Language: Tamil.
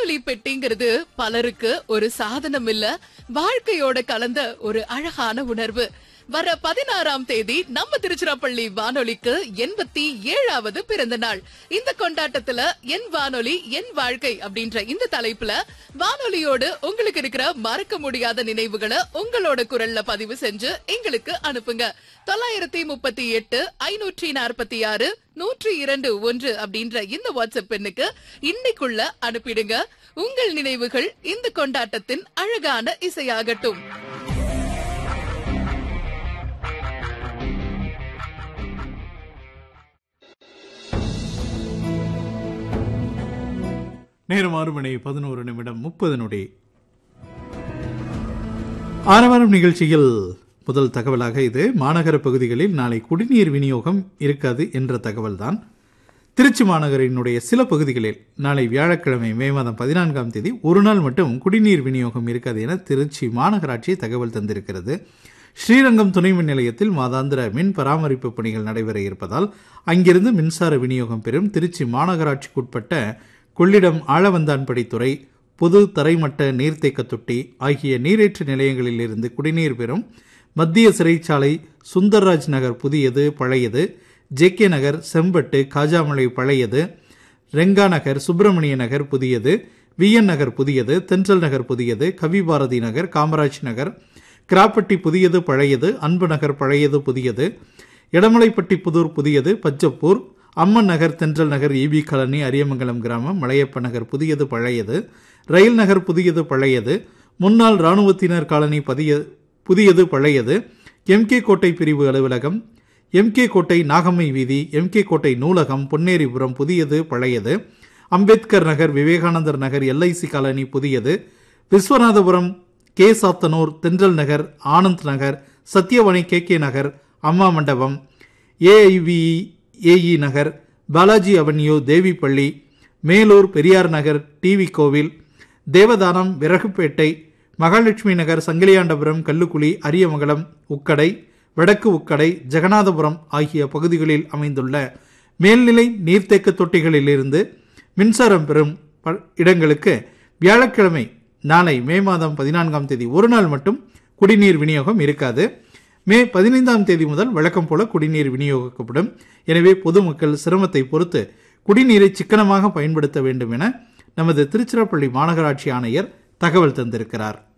வானொலி பெட்டிங்கிறது பலருக்கு ஒரு சாதனம் இல்ல வாழ்க்கையோட கலந்த ஒரு அழகான உணர்வு வர பதினாறாம் தேதி நம்ம திருச்சிராப்பள்ளி வானொலிக்கு எண்பத்தி ஏழாவது பிறந்த நாள் இந்த கொண்டாட்டத்துல என் வானொலி என் வாழ்க்கை அப்படின்ற இந்த தலைப்புல வானொலியோடு உங்களுக்கு இருக்கிற மறக்க முடியாத நினைவுகளை உங்களோட குரல்ல பதிவு செஞ்சு எங்களுக்கு அனுப்புங்க தொள்ளாயிரத்தி முப்பத்தி எட்டு ஐநூற்றி நாற்பத்தி ஆறு நூற்றி இரண்டு ஒன்று அப்படின்ற இந்த வாட்ஸ்அப் எண்ணுக்கு இன்னைக்குள்ள அனுப்பிடுங்க உங்கள் நினைவுகள் இந்த கொண்டாட்டத்தின் அழகான இசையாகட்டும் நேரம் ஆறு மணி பதினோரு நிமிடம் முப்பது நொடி ஆரவாரம் நிகழ்ச்சியில் முதல் தகவலாக இது மாநகர பகுதிகளில் நாளை குடிநீர் விநியோகம் இருக்காது என்ற தகவல்தான் திருச்சி மாநகரினுடைய சில பகுதிகளில் நாளை வியாழக்கிழமை மே மாதம் பதினான்காம் தேதி ஒரு நாள் மட்டும் குடிநீர் விநியோகம் இருக்காது என திருச்சி மாநகராட்சி தகவல் தந்திருக்கிறது ஸ்ரீரங்கம் துணை மின் நிலையத்தில் மாதாந்திர மின் பராமரிப்பு பணிகள் நடைபெற இருப்பதால் அங்கிருந்து மின்சார விநியோகம் பெறும் திருச்சி மாநகராட்சிக்குட்பட்ட கொள்ளிடம் ஆழவந்தான்படித்துறை பொது தரைமட்ட நீர்த்தேக்க தொட்டி ஆகிய நீரேற்று நிலையங்களில் இருந்து குடிநீர் பெறும் மத்திய சிறைச்சாலை சுந்தர்ராஜ் நகர் புதியது பழையது ஜேகே நகர் செம்பட்டு காஜாமலை பழையது ரெங்கா நகர் சுப்பிரமணிய நகர் புதியது விஎன் நகர் புதியது தென்றல் நகர் புதியது கவிபாரதி நகர் காமராஜ் நகர் கிராப்பட்டி புதியது பழையது அன்பு நகர் பழையது புதியது இடமலைப்பட்டி புதூர் புதியது பச்சப்பூர் அம்மன் நகர் தென்றல் நகர் இபி காலனி அரியமங்கலம் கிராமம் மலையப்ப நகர் புதியது பழையது ரயில் நகர் புதியது பழையது முன்னாள் இராணுவத்தினர் காலனி பதிய புதியது பழையது எம்கே கோட்டை பிரிவு அலுவலகம் எம்கே கோட்டை நாகம்மை வீதி எம்கே கோட்டை நூலகம் பொன்னேரிபுரம் புதியது பழையது அம்பேத்கர் நகர் விவேகானந்தர் நகர் எல்ஐசி காலனி புதியது Viswanathapuram K Sathanur Thendral Nagar Anand Nagar Sathyavani K K Nagar Amma Mandapam AIV AE Nagar Balaji avenue Devipalli Melur Periyar Nagar TV Kovil Devadanam விறகுப்பேட்டை Mahalakshmi நகர் சங்கிலியாண்டபுரம் கல்லுக்குழி அரியமங்கலம் உக்கடை வடக்கு உக்கடை ஜெகநாதபுரம் ஆகிய பகுதிகளில் அமைந்துள்ள மேல்நிலை நீர்த்தேக்க தொட்டிகளிலிருந்து மின்சாரம் பெறும் ப- இடங்களுக்கு வியாழக்கிழமை நாளை மே மாதம் பதினான்காம் தேதி ஒரு நாள் மட்டும் குடிநீர் விநியோகம் இருக்காது மே பதினைந்தாம் தேதி முதல் வழக்கம் போல குடிநீர் விநியோகிக்கப்படும் எனவே பொதுமக்கள் சிரமத்தை பொறுத்து குடிநீரை சிக்கனமாக பயன்படுத்த வேண்டும் என நமது திருச்சிராப்பள்ளி மாநகராட்சி ஆணையர் தகவல் தந்திருக்கிறார்